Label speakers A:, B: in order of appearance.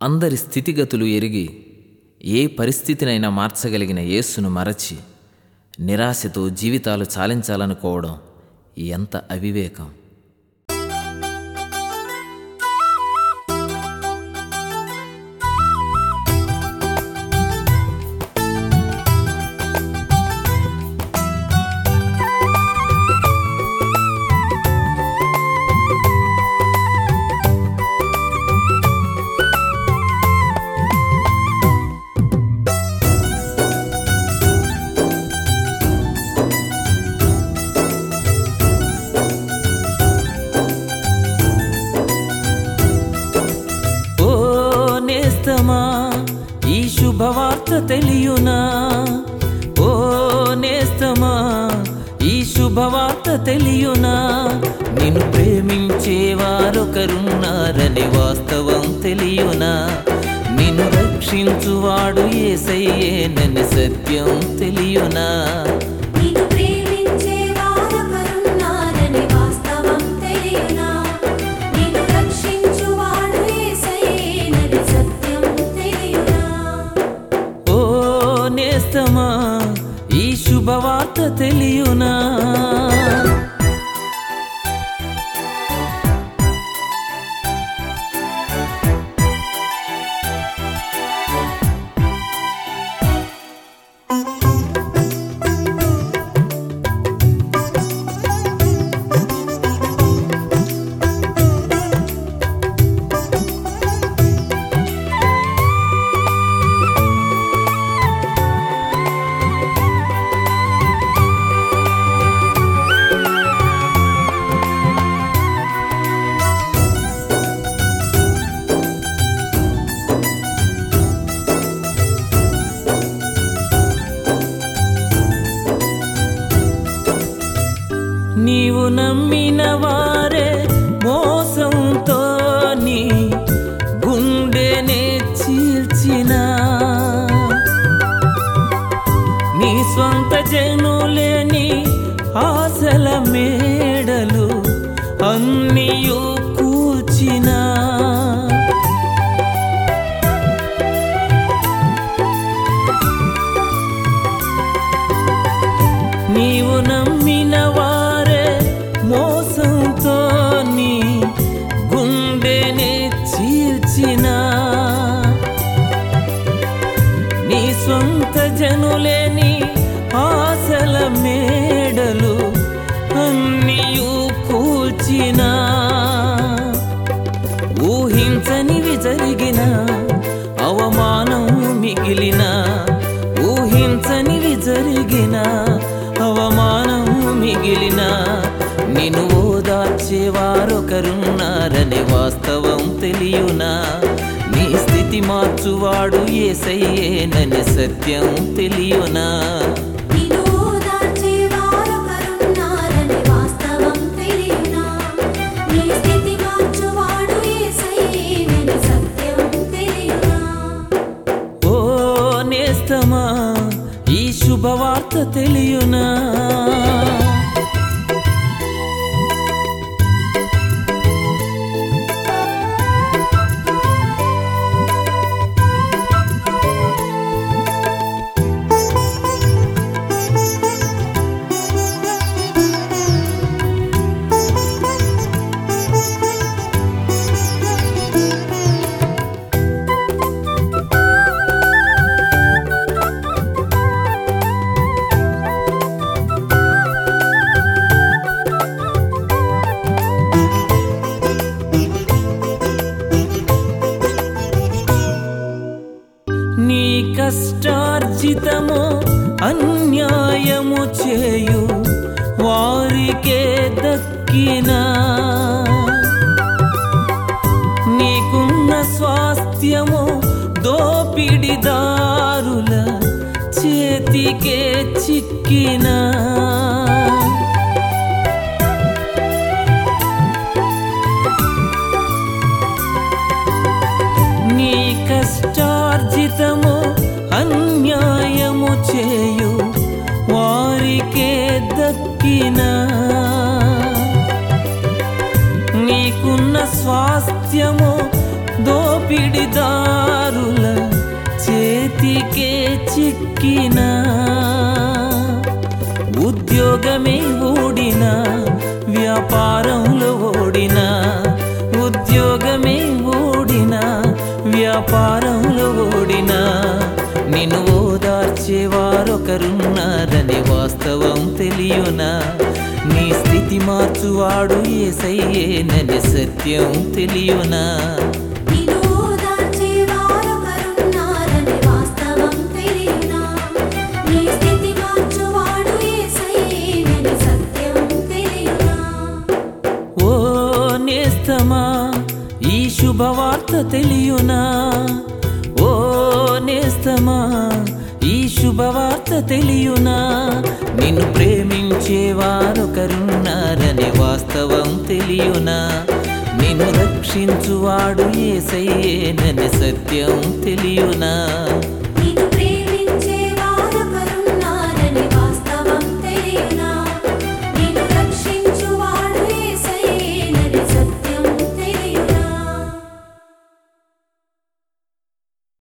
A: అందరి స్థితిగతులు ఎరిగి ఏ పరిస్థితినైనా మార్చగలిగిన యేసును మరచి నిరాశతో జీవితాలు చాలించాలనుకోవడం ఎంత అవివేకం ఓ నేస్తమా ఈ శుభవార్త తెలియునా ఓ నేస్తమా ఈ శుభవార్త తెలియునా నిన్ను ప్రేమించేవారొకరున్నారని వాస్తవం తెలియునా నిన్ను రక్షించువాడు ఏసయ్యేనని సత్యం తెలియునా
B: నిన్ను ప్రేమించే వారొకరున్నారని వాస్తవం తెలియనా నిన్ను రక్షించువాడు యేసయ్యేనని సత్యం తెలియనా
A: ఓ నేస్తమా ఈ శుభవార్త తెలియునా నీవు నమ్మిన వారే మోసంతో నీ గుండెనే చీల్చిన నీ స్వంత జనులేని ఆశల మేడలు అన్నియు కూల్చినా నీవు నమ్మిన వారే మోసంతో నీ గుండెనే చీల్చిన నీ సొంత జనులేని ఆశల మేడలు అన్నియు కూల్చిన ఊహించనివి జరిగిన అవమానం మిగిలిన ఊహించనివి జరిగిన అవమానం మిగిలిన నిన్ను ఓదార్చేవారొకరున్నారనే వాస్తవం తెలియునా నీ స్థితి మార్చువాడు ఏసయ్యేనని సత్యం తెలియునా
B: నిన్ను ఓదార్చే వారొకరున్నారని వాస్తవం తెలియనా నీ స్థితి మార్చువాడు యేసయ్యేనని సత్యం తెలియనా
A: ఓ నేస్తమా ఈ శుభవార్త తెలియునా నీ కష్టార్జితము అన్యాయము చేయు వారికే దక్కినా నీకున్న స్వాస్థ్యము దోపిడిదారుల చేతికే చిక్కినా నీ కష్టార్జితము అన్యాయము చేయు వారికే దక్కిన నీకున్న స్వాస్థ్యము దోపిడిదారుల వారికే చిక్కినా ఉద్యోగమే ఓడినా వ్యాపారంలో ఓడినా ఉద్యోగమే ఓడినా వ్యాపారంలో ఓడినా నిన్ను ఓదార్చేవారొకరున్నారని వాస్తవం తెలియనా నీ స్థితి మార్చువాడు ఏసయ్యేనని సత్యం తెలియనా
B: నిన్ను ఓదార్చేవారొకరున్నారని వాస్తవం తెలియనా? నీ స్థితి మార్చువాడు యేసయ్యేనని సత్యం తెలియనా?
A: ఓ నేస్తమా ఈ శుభవార్త తెలియనా ఓ నేస్తమా ఈ శుభవార్త తెలియనా నిన్ను ప్రేమించేవారొకరున్నారని వాస్తవం తెలియనా నిన్ను రక్షించువాడు ఏసయ్యేనని సత్యం తెలియనా